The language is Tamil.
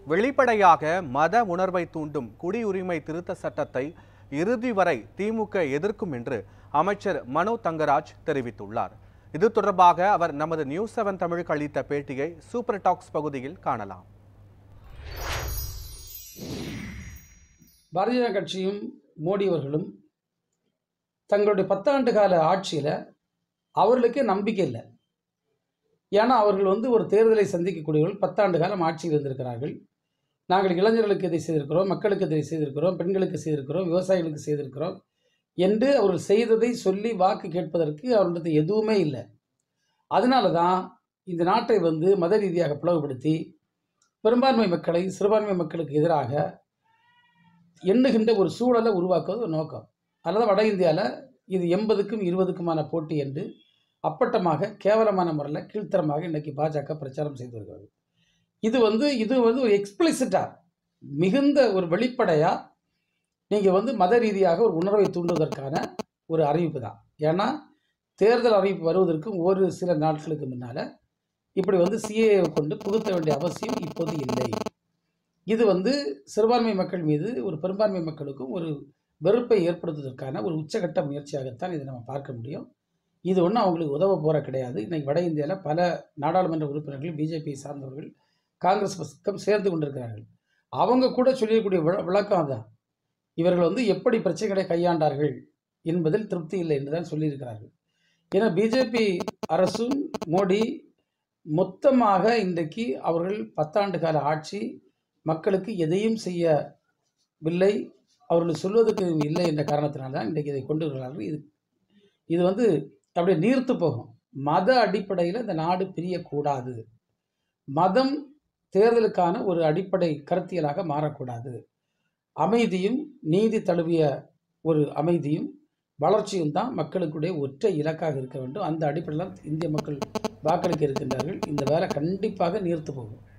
வெளிப்படையாக மத உணர்வை தூண்டும் குடியுரிமை திருத்த சட்டத்தை இறுதி வரை திமுக எதிர்க்கும் என்று அமைச்சர் மனோ தங்கராஜ் தெரிவித்துள்ளார் இது தொடர்பாக அவர் நமது நியூஸ் செவன் தமிழுக்கு அளித்த பேட்டியை சூப்பர் டாக்ஸ் பகுதியில் காணலாம் பாரதிய ஜனதா கட்சியும் மோடி அவர்களும் தங்களுடைய பத்தாண்டு கால ஆட்சியில் அவர்களுக்கே நம்பிக்கை இல்லை ஏன்னா அவர்கள் வந்து ஒரு தேர்தலை சந்திக்கக்கூடியவர்கள் பத்தாண்டு காலம் ஆட்சியில் இருந்திருக்கிறார்கள் நாங்கள் இளைஞர்களுக்கு இதை செய்திருக்கிறோம் மக்களுக்கு இதை செய்திருக்கிறோம் பெண்களுக்கு செய்திருக்கிறோம் விவசாயிகளுக்கு செய்திருக்கிறோம் என்று அவர்கள் செய்ததை சொல்லி வாக்கு கேட்பதற்கு அவர்களது எதுவுமே இல்லை அதனால தான் இந்த நாட்டை வந்து மத ரீதியாக பிளவுபடுத்தி பெரும்பான்மை மக்களை சிறுபான்மை மக்களுக்கு எதிராக எண்ணுகின்ற ஒரு சூழலை உருவாக்குவது ஒரு நோக்கம் அல்லது வட இந்தியாவில் இது எண்பதுக்கும் இருபதுக்குமான போட்டி என்று அப்பட்டமாக கேவலமான முறையில் கீழ்த்தரமாக இன்றைக்கி பாஜக பிரச்சாரம் செய்து வருகிறது இது வந்து இது வந்து ஒரு எக்ஸ்பிளிசிட்டாக மிகுந்த ஒரு வெளிப்படையாக நீங்கள் வந்து மத ரீதியாக ஒரு உணர்வை தூண்டுவதற்கான ஒரு அறிவிப்பு தான் ஏன்னா தேர்தல் அறிவிப்பு வருவதற்கும் ஒரு சில நாட்களுக்கு முன்னால் இப்படி வந்து சிஏ கொண்டு புகுத்த வேண்டிய அவசியம் இப்போது இல்லை இது வந்து சிறுபான்மை மக்கள் மீது ஒரு பெரும்பான்மை மக்களுக்கும் ஒரு வெறுப்பை ஏற்படுத்துவதற்கான ஒரு உச்சகட்ட முயற்சியாகத்தான் இதை நம்ம பார்க்க முடியும் இது ஒன்றும் அவங்களுக்கு உதவ போகிற கிடையாது இன்னைக்கு வட இந்தியாவில் பல நாடாளுமன்ற உறுப்பினர்கள் பிஜேபி சார்ந்தவர்கள் காங்கிரஸ் பக்கம் சேர்ந்து கொண்டிருக்கிறார்கள் அவங்க கூட சொல்லக்கூடிய விள- விளக்கம் அதான் இவர்கள் வந்து எப்படி பிரச்சனைகளை கையாண்டார்கள் என்பதில் திருப்தி இல்லை என்று தான் சொல்லியிருக்கிறார்கள் ஏன்னா பிஜேபி அரசும் மோடி மொத்தமாக இன்றைக்கு அவர்கள் பத்தாண்டு கால ஆட்சி மக்களுக்கு எதையும் செய்யவில்லை அவர்கள் சொல்வதற்கு இல்லை என்ற காரணத்தினால தான் இன்றைக்கு இதை கொண்டு வருகிறார்கள் இது இது வந்து அப்படியே நீர்த்து போகும் மத அடிப்படையில் இந்த நாடு பிரியக்கூடாது மதம் தேர்தலுக்கான ஒரு அடிப்படை கருத்தியலாக மாறக்கூடாது அமைதியும் நீதி தழுவிய ஒரு அமைதியும் வளர்ச்சியும் தான் மக்களுக்குடைய ஒற்றை இலக்காக இருக்க வேண்டும் அந்த அடிப்படையில் தான் இந்திய மக்கள் வாக்களிக்க இருக்கின்றார்கள் இந்த வேலை கண்டிப்பாக நீர்த்து போகும்